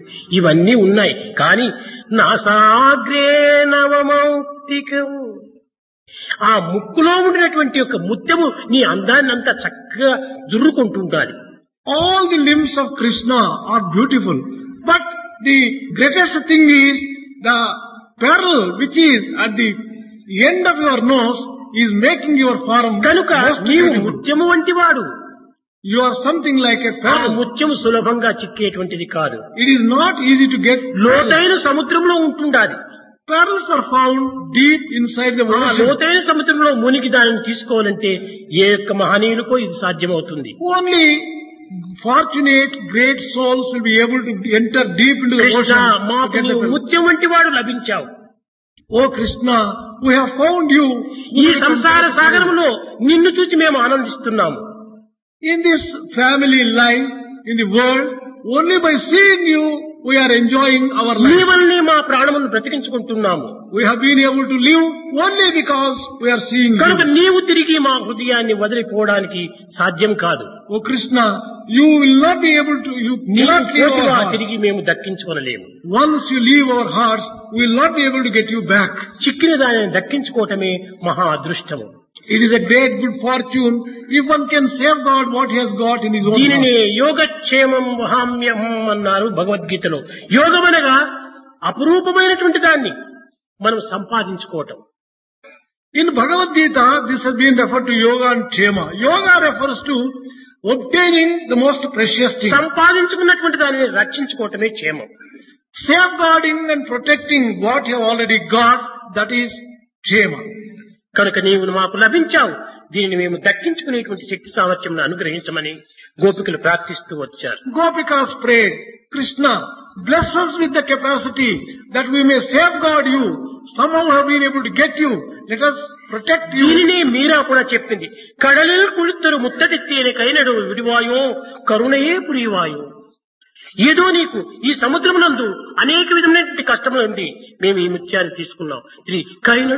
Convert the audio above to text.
ఇవన్నీ ఉన్నాయి కానీ నాసాగ్రే నవమౌక్తికం ఆ ముక్కులో ఉండినటువంటి యొక్క ముత్యము నీ అందాన్ని అంతా చక్కగా జుర్రుకుంటుండాలి All the limbs of Krishna are beautiful, but the greatest thing is the pearl which is at the end of your nose is making your form కనుక most నీవు beautiful. ముత్యము వంటి వాడు You are something like a ఆ pearl. ముత్యము సులభంగా చిక్కేటువంటిది కాదు It is not easy to get pearls. లోతైన సముద్రంలో ఉంటుండాలి Pearls are found deep inside the ఆ ocean. లోతైన సముద్రంలో మునిగి దానిని తీసుకోవాలంటే ఏ యొక్క మహనీయులకో ఇది సాధ్యమవుతుంది Only fortunate, great souls will be able to enter deep into the Krishna ocean. to మాకు get the నీవు pearl. ముత్యం వంటి వాడు లభించావు Oh Krishna, we have found you. ఈ సంసార సాగరంలో నిన్ను చూసి మేము ఆనందిస్తున్నాము In this family life, in the world, only by seeing you, we are enjoying our నీ life. వల్లనే మా ప్రాణములను బ్రతికించుకుంటున్నాము We have been able to live only because we are seeing కనుక you. నీవు తిరిగి మా హృదయాన్ని వదిలిపోవడానికి సాధ్యం కాదు Oh Krishna, you will not be able to, you నీవు cannot leave our పోతివా hearts. తిరిగి మేము దక్కించుకొనలేము Once you leave our hearts, we will not be able to get you back. చిక్కిన దానిని దక్కించుకోవటమే మహా అదృష్టము It is a great good fortune if one can safeguard what he has got in his own దీనిని heart. యోగక్షేమం వహామ్యం అన్నారు భగవద్గీతలో యోగమనగా అపురూపమైనటువంటి దాన్ని మనం సంపాదించుకోవటం In Bhagavad Gita, this has been referred to yoga and kshema. Yoga refers to obtaining the most precious thing. సంపాదించుకున్నటువంటి దానిని రక్షించుకోవటమే క్షేమం Safeguarding and protecting what you have already got, that is kshema. కనుక నీవు మాకు లభించావు దీనిని మేము దక్కించుకునేటువంటి శక్తి సామర్థ్యం అనుగ్రహించమని గోపికలు ప్రార్థిస్తూ వచ్చారు Gopikas prayed, Krishna, bless us with the capacity that we may safeguard you. Somehow have been able to get you. Let us protect you. దీనిని మీరా కూడా చెప్పింది కడలిల్ కుళిత్తరు ముత్తటెత్తేనే కైనడు విడివాయో కరుణయే పురివాయో ఏదో నీకు ఈ సముద్రమునందు అనేక విధమైనటువంటి కష్టములు ఉంది మేము ఈ ముత్యాన్ని తీసుకున్నాం ఇది కైనడు